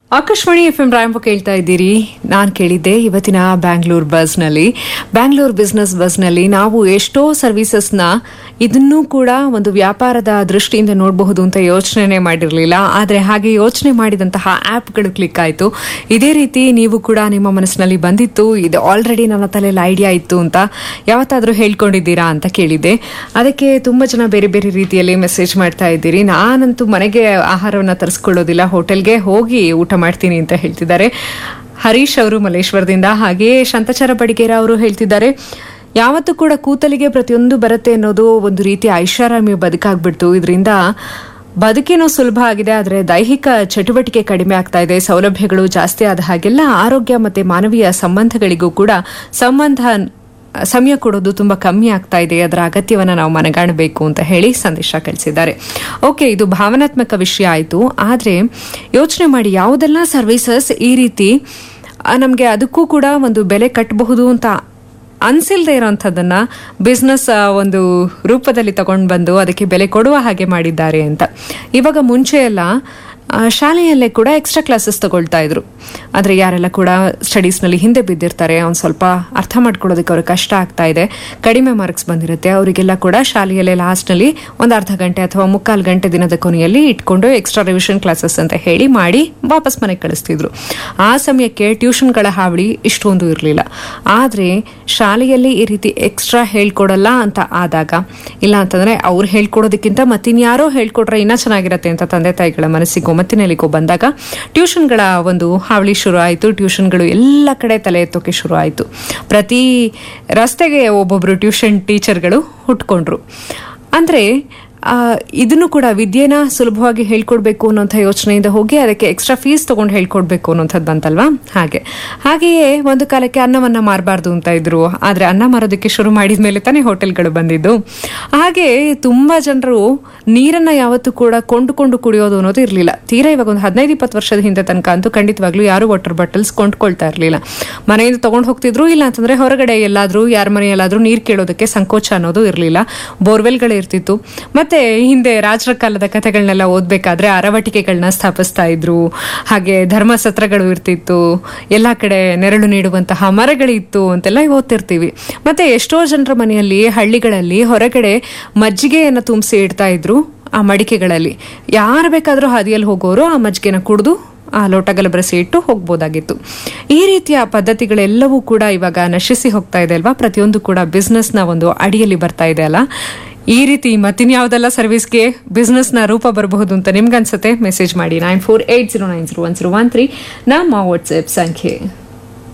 Akashvani F M ರಾಯಂಬ ಕೇಳ್ತಾ ಇದ್ದೀರಿ ನಾನು ಕೇಳಿದ್ದೆ ಇವತ್ತಿನ ಬ್ಯಾಂಗ್ಳೂರ್ ಬಸ್ನಲ್ಲಿ ಬ್ಯಾಂಗ್ಳೂರ್ ಬಿಸ್ನೆಸ್ ಬಸ್ನಲ್ಲಿ ನಾವು ಎಷ್ಟೋ ಸರ್ವಿಸಸ್ನ ಇದನ್ನೂ ಕೂಡ ಒಂದು ವ್ಯಾಪಾರದ ದೃಷ್ಟಿಯಿಂದ ನೋಡಬಹುದು ಅಂತ ಯೋಚನೆ ಮಾಡಿರಲಿಲ್ಲ ಆದರೆ ಹಾಗೆ ಯೋಚನೆ ಮಾಡಿದಂತಹ ಆ್ಯಪ್ಗಳು ಕ್ಲಿಕ್ ಆಯಿತು ಇದೇ ರೀತಿ ನೀವು ಕೂಡ ನಿಮ್ಮ ಮನಸ್ಸಿನಲ್ಲಿ ಬಂದಿತ್ತು ಇದು ಆಲ್ರೆಡಿ ನನ್ನ ತಲೆಯಲ್ಲಿ ಐಡಿಯಾ ಇತ್ತು ಅಂತ ಯಾವತ್ತಾದರೂ ಹೇಳ್ಕೊಂಡಿದ್ದೀರಾ ಅಂತ ಕೇಳಿದ್ದೆ ಅದಕ್ಕೆ ತುಂಬ ಜನ ಬೇರೆ ಬೇರೆ ರೀತಿಯಲ್ಲಿ ಮೆಸೇಜ್ ಮಾಡ್ತಾ ಇದ್ದೀರಿ ನಾನಂತೂ ಮನೆಗೆ ಆಹಾರವನ್ನು ತರಿಸ್ಕೊಳ್ಳೋದಿಲ್ಲ ಹೋಟೆಲ್ಗೆ ಹೋಗಿ ಊಟ ಮಾಡ್ತೀನಿ ಅಂತ ಹೇಳ್ತಿದ್ದಾರೆ ಹರೀಶ್ ಅವರು ಮಲ್ಲೇಶ್ವರದಿಂದ ಹಾಗೆಯೇ ಶಾಂತಚಾರ ಬಡಿಗೇರ ಅವರು ಹೇಳ್ತಿದ್ದಾರೆ ಯಾವತ್ತೂ ಕೂಡ ಕೂತಲಿಗೆ ಪ್ರತಿಯೊಂದು ಬರುತ್ತೆ ಅನ್ನೋದು ಒಂದು ರೀತಿ ಐಷಾರಾಮಿ ಬದುಕಾಗ್ಬಿಡ್ತು ಇದರಿಂದ ಬದುಕೇನೋ ಸುಲಭ ಆಗಿದೆ ಆದರೆ ದೈಹಿಕ ಚಟುವಟಿಕೆ ಕಡಿಮೆ ಆಗ್ತಾ ಇದೆ ಸೌಲಭ್ಯಗಳು ಜಾಸ್ತಿ ಆದ ಹಾಗೆಲ್ಲ ಆರೋಗ್ಯ ಮತ್ತೆ ಮಾನವೀಯ ಸಂಬಂಧಗಳಿಗೂ ಕೂಡ ಸಂಬಂಧ ಸಮಯ ಕೊಡೋದು ತುಂಬಾ ಕಮ್ಮಿ ಆಗ್ತಾ ಇದೆ ಅದರ ಅಗತ್ಯವನ್ನ ನಾವು ಮನಗಾಣಬೇಕು ಅಂತ ಹೇಳಿ ಸಂದೇಶ ಕಳಿಸಿದ್ದಾರೆ ಓಕೆ ಇದು ಭಾವನಾತ್ಮಕ ವಿಷಯ ಆಯಿತು ಆದರೆ ಯೋಚನೆ ಮಾಡಿ ಯಾವುದೆಲ್ಲ ಸರ್ವಿಸಸ್ ಈ ರೀತಿ ನಮಗೆ ಅದಕ್ಕೂ ಕೂಡ ಒಂದು ಬೆಲೆ ಕಟ್ಟಬಹುದು ಅಂತ ಅನ್ಸಿಲ್ದೇ ಇರೋಂಥದ್ದನ್ನ ಬಿಸ್ನೆಸ್ ಒಂದು ರೂಪದಲ್ಲಿ ತಗೊಂಡು ಬಂದು ಅದಕ್ಕೆ ಬೆಲೆ ಕೊಡುವ ಹಾಗೆ ಮಾಡಿದ್ದಾರೆ ಅಂತ ಇವಾಗ ಮುಂಚೆ ಎಲ್ಲ ಆ, ಶಾಲೆಯಲ್ಲೇ ಕೂಡ ಎಕ್ಸ್ಟ್ರಾ ಕ್ಲಾಸಸ್ ತಗೊಳ್ತಾ ಇದ್ರು ಆದರೆ ಯಾರೆಲ್ಲ ಕೂಡ ಸ್ಟಡೀಸ್ನಲ್ಲಿ ಹಿಂದೆ ಬಿದ್ದಿರ್ತಾರೆ ಅವ್ನು ಸ್ವಲ್ಪ ಅರ್ಥ ಮಾಡ್ಕೊಳ್ಳೋದಕ್ಕೆ ಅವ್ರಿಗೆ ಕಷ್ಟ ಆಗ್ತಾ ಇದೆ ಕಡಿಮೆ ಮಾರ್ಕ್ಸ್ ಬಂದಿರುತ್ತೆ ಅವರಿಗೆಲ್ಲ ಕೂಡ ಶಾಲೆಯಲ್ಲೇ ಲಾಸ್ಟ್ನಲ್ಲಿ ಒಂದು ಅರ್ಧ ಗಂಟೆ ಅಥವಾ ಮುಕ್ಕಾಲು ಗಂಟೆ ದಿನದ ಕೊನೆಯಲ್ಲಿ ಇಟ್ಕೊಂಡು ಎಕ್ಸ್ಟ್ರಾ ರಿವಿಷನ್ ಕ್ಲಾಸಸ್ ಅಂತ ಹೇಳಿ ಮಾಡಿ ವಾಪಸ್ ಮನೆಗೆ ಕಳಿಸ್ತಿದ್ರು ಆ ಸಮಯಕ್ಕೆ ಟ್ಯೂಷನ್ಗಳ ಹಾವಳಿ ಇಷ್ಟೊಂದು ಇರಲಿಲ್ಲ ಆದರೆ ಶಾಲೆಯಲ್ಲಿ ಈ ರೀತಿ ಎಕ್ಸ್ಟ್ರಾ ಹೇಳ್ಕೊಡಲ್ಲ ಅಂತ ಆದಾಗ ಇಲ್ಲ ಅಂತಂದ್ರೆ ಅವ್ರು ಹೇಳ್ಕೊಡೋದಕ್ಕಿಂತ ಮತ್ತಿನ್ಯಾರೋ ಹೇಳ್ಕೊಟ್ರೆ ಇನ್ನೂ ಚೆನ್ನಾಗಿರತ್ತೆ ಅಂತ ತಂದೆ ತಾಯಿಗಳ ಮನಸ್ಸಿಗೂ ಮತ್ತಿನಲ್ಲಿಗೂ ಬಂದಾಗ ಟ್ಯೂಷನ್ಗಳ ಒಂದು ಹಾವಳಿ ಶುರು ಆಯಿತು ಟ್ಯೂಷನ್ಗಳು ಎಲ್ಲ ಕಡೆ ತಲೆ ಎತ್ತೋಕೆ ಶುರು ಆಯಿತು ಪ್ರತಿ ರಸ್ತೆಗೆ ಒಬ್ಬೊಬ್ರು ಟ್ಯೂಷನ್ ಟೀಚರ್ಗಳು ಹುಟ್ಕೊಂಡ್ರು ಅಂದ್ರೆ ಆ, ಇದನ್ನು ಕೂಡ ವಿದ್ಯೆನ ಸುಲಭವಾಗಿ ಹೇಳ್ಕೊಡ್ಬೇಕು ಅನ್ನೋಂಥ ಯೋಚನೆಯಿಂದ ಹೋಗಿ ಅದಕ್ಕೆ ಎಕ್ಸ್ಟ್ರಾ ಫೀಸ್ ತಗೊಂಡು ಹೇಳ್ಕೊಡ್ಬೇಕು ಅನ್ನೋಂಥದ್ದು ಬಂತಲ್ವಾ ಹಾಗೆ ಹಾಗೆಯೇ ಒಂದು ಕಾಲಕ್ಕೆ ಅನ್ನವನ್ನ ಮಾರಬಾರ್ದು ಅಂತ ಇದ್ರು ಆದ್ರೆ ಅನ್ನ ಮಾರೋದಕ್ಕೆ ಶುರು ಮಾಡಿದ ಮೇಲೆ ತಾನೇ ಹೋಟೆಲ್ಗಳು ಬಂದಿದ್ದು ಹಾಗೆ ತುಂಬಾ ಜನರು ನೀರನ್ನ ಯಾವತ್ತೂ ಕೂಡ ಕೊಂಡುಕೊಂಡು ಕುಡಿಯೋದು ಅನ್ನೋದು ಇರಲಿಲ್ಲ ತೀರಾ ಇವಾಗ ಒಂದು ಹದಿನೈದು ಇಪ್ಪತ್ತು ವರ್ಷದ ಹಿಂದೆ ತನಕ ಅಂತೂ ಖಂಡಿತವಾಗ್ಲೂ ಯಾರು ವಾಟರ್ ಬಾಟಲ್ಸ್ ಕೊಂಡ್ಕೊಳ್ತಾ ಇರಲಿಲ್ಲ ಮನೆಯಿಂದ ತಗೊಂಡು ಹೋಗ್ತಿದ್ರು ಇಲ್ಲ ಅಂತಂದ್ರೆ ಹೊರಗಡೆ ಎಲ್ಲಾದ್ರೂ ಯಾರ ಮನೆಯಲ್ಲಾದ್ರೂ ನೀರು ಕೇಳೋದಕ್ಕೆ ಸಂಕೋಚ ಅನ್ನೋದು ಇರಲಿಲ್ಲ ಬೋರ್ವೆಲ್ಗಳು ಇರ್ತಿತ್ತು ಮತ್ತೆ ಹಿಂದೆ ರಾಜರ ಕಾಲದ ಕಥೆಗಳನ್ನೆಲ್ಲ ಓದ್ಬೇಕಾದ್ರೆ ಅರವಟಿಕೆಗಳನ್ನ ಸ್ಥಾಪಿಸ್ತಾ ಇದ್ರು ಹಾಗೆ ಧರ್ಮಸತ್ರಗಳು ಇರ್ತಿತ್ತು ಎಲ್ಲಾ ಕಡೆ ನೆರಳು ನೀಡುವಂತಹ ಮರಗಳಿತ್ತು ಅಂತೆಲ್ಲ ಓದ್ತಿರ್ತೀವಿ ಮತ್ತೆ ಎಷ್ಟೋ ಜನರ ಮನೆಯಲ್ಲಿ ಹಳ್ಳಿಗಳಲ್ಲಿ ಹೊರಗಡೆ ಮಜ್ಜಿಗೆಯನ್ನು ತುಂಬಿಸಿ ಇಡ್ತಾ ಇದ್ರು ಆ ಮಡಿಕೆಗಳಲ್ಲಿ ಯಾರು ಬೇಕಾದ್ರೂ ಹಾದಿಯಲ್ಲಿ ಹೋಗೋರು ಆ ಮಜ್ಜಿಗೆನ ಕುಡಿದು ಆ ಲೋಟಗಲ ಬರೆಸಿ ಇಟ್ಟು ಹೋಗ್ಬೋದಾಗಿತ್ತು ಈ ರೀತಿಯ ಪದ್ಧತಿಗಳೆಲ್ಲವೂ ಕೂಡ ಇವಾಗ ನಶಿಸಿ ಹೋಗ್ತಾ ಇದೆ ಅಲ್ವಾ ಪ್ರತಿಯೊಂದು ಕೂಡ ಬಿಸ್ನೆಸ್ನ ಒಂದು ಅಡಿಯಲ್ಲಿ ಬರ್ತಾ ಇದೆ ಅಲ್ಲ ಈ ರೀತಿ ಮತ್ತಿನ್ಯಾವುದೆಲ್ಲ ಸರ್ವಿಸ್ಗೆ ಬಿಸ್ನೆಸ್ನ ರೂಪ ಬರಬಹುದು ಅಂತ ನಿಮ್ಗನ್ಸುತ್ತೆ ಮೆಸೇಜ್ ಮಾಡಿ nine four eight zero nine zero one zero one three ನಮ್ಮ ವಾಟ್ಸ್ಆಪ್ ಸಂಖ್ಯೆ